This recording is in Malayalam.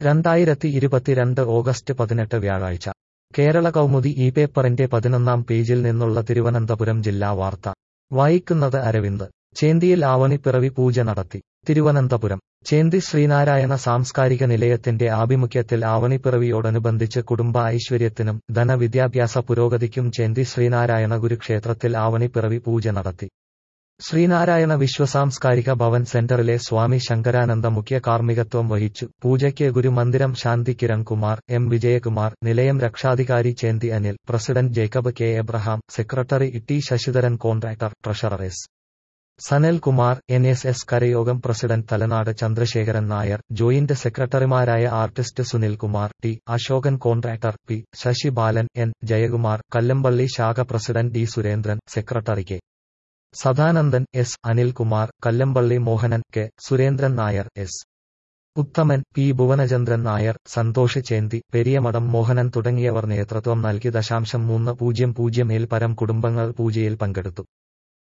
രണ്ടായിരത്തി ഇരുപത്തിരണ്ട് ഓഗസ്റ്റ് പതിനെട്ട് വ്യാഴാഴ്ച കേരള കൗമുദി ഈ പേപ്പറിന്റെ പതിനൊന്നാം പേജിൽ നിന്നുള്ള തിരുവനന്തപുരം ജില്ലാ വാർത്ത വായിക്കുന്നത് അരവിന്ദ് ചേന്തിയിൽ ആവണിപ്പിറവി പൂജ നടത്തി തിരുവനന്തപുരം ചേന്തി ശ്രീനാരായണ സാംസ്കാരിക നിലയത്തിന്റെ ആഭിമുഖ്യത്തിൽ ആവണിപ്പിറവിയോടനുബന്ധിച്ച് കുടുംബ ഐശ്വര്യത്തിനും ധനവിദ്യാഭ്യാസ പുരോഗതിക്കും ചേന്തി ശ്രീനാരായണ ഗുരുക്ഷേത്രത്തിൽ ആവണിപ്പിറവി പൂജ നടത്തി ശ്രീനാരായണ വിശ്വസാംസ്കാരിക ഭവൻ സെന്ററിലെ സ്വാമി ശങ്കരാനന്ദ മുഖ്യ കാർമ്മികത്വം വഹിച്ചു പൂജയ്ക്ക് ഗുരുമന്ദിരം ശാന്തി കിരൺ കുമാർ എം വിജയകുമാർ നിലയം രക്ഷാധികാരി Chenthi Anil president Jacob K Abraham secretary T Sasidharan contractor treasurer S Sanal Kumar N S S കരയോഗം പ്രസിഡന്റ് തലനാട് ചന്ദ്രശേഖരൻ നായർ ജോയിന്റ് സെക്രട്ടറിമാരായ artist Sunil Kumar T Ashokan contractor P Sasi Balan N Jayakumar Kallampally ശാഖ president D Surendran secretary K Sadanandan S Anilkumar Kallampally Mohanan K Surendran Nair S Uthaman P Bhuvanachandran Nair Santhosh Chenthi പെരിയമഠം Mohanan തുടങ്ങിയവർ നേതൃത്വം നൽകി ദശാംശം മൂന്ന് പൂജ്യം പൂജ്യം ഏൽ പരം കുടുംബങ്ങൾ പൂജയിൽ പങ്കെടുത്തു